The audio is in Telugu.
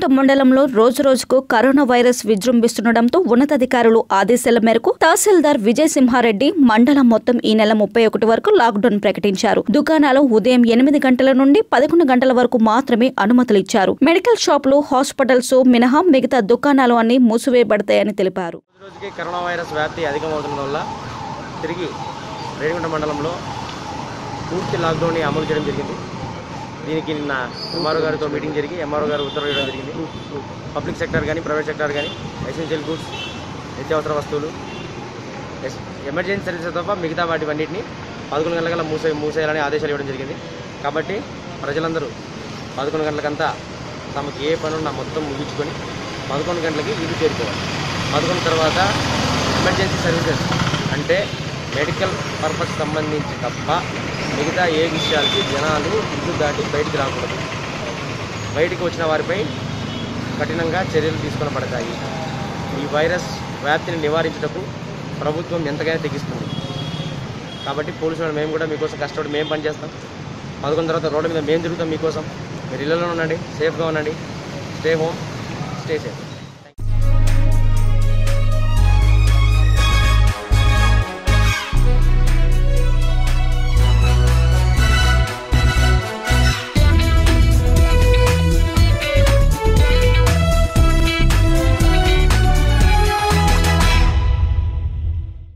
రేణిగుంట మండలంలో రోజు రోజుకు కరోనా వైరస్ విజృంభిస్తుండటంతో ఉన్నతాధికారులు ఆదేశాల మేరకు తహసీల్దార్ విజయ్ సింహారెడ్డి మండలం మొత్తం ఈ నెల ముప్పై ఒకటి వరకు లాక్డౌన్ ప్రకటించారు దుకాణాలు ఉదయం ఎనిమిది గంటల నుండి పదకొండు గంటల వరకు మాత్రమే అనుమతులు ఇచ్చారు మెడికల్ షాపులు హాస్పిటల్స్ మినహా మిగతా దుకాణాలు అన్ని మూసివేయబడతాయని తెలిపారు రోజు రోజుకి కరోనా వైరస్ వ్యాప్తి అధికమవుతుండడం వల్ల తిరిగి రేణిగుంట మండలంలో పూర్తి లాక్డౌన్ని అమలు చేయడం జరిగింది దీనికి నిన్న ఎంఆర్ఓ గారితో మీటింగ్ జరిగి ఎంఆర్ఓ గారు ఉత్తర్వులు ఇవ్వడం జరిగింది పబ్లిక్ సెక్టర్ కానీ ప్రైవేట్ సెక్టర్ కానీ ఎసెన్షియల్ గూడ్స్ నిత్యావసర వస్తువులు ఎస్- ఎమర్జెన్సీ సర్వీసెస్ తప్ప మిగతా వాటివన్నిటిని పదకొండు గంటలకల్లా మూసే మూసేయాలని ఆదేశాలు ఇవ్వడం జరిగింది కాబట్టి ప్రజలందరూ పదకొండు గంటలకంతా తమకు ఏ పని ఉన్నా మొత్తం ముగించుకొని పదకొండు గంటలకి ఇల్లు చేరుకోవాలి పదకొండు తర్వాత ఎమర్జెన్సీ సర్వీసెస్ అంటే మెడికల్ పర్పస్ సంబంధించి తప్ప మిగతా ఏ విషయాలకి జనాలు ఇల్లు దాటి బయటికి రాకూడదు బయటికి వచ్చిన వారిపై కఠినంగా చర్యలు తీసుకొని పడతాయి ఈ వైరస్ వ్యాప్తిని నివారించుటకు ప్రభుత్వం ఎంతగానో తెగిస్తుంది కాబట్టి పోలీసులు మేము కూడా మీకోసం కష్టపడి మేము పనిచేస్తాం పదకొండు తర్వాత రోడ్డు మీద మేము తిరుగుతాం మీకోసం మీరు ఇళ్ళలో ఉండండి సేఫ్గా ఉండండి స్టే హోమ్ స్టే సేఫ్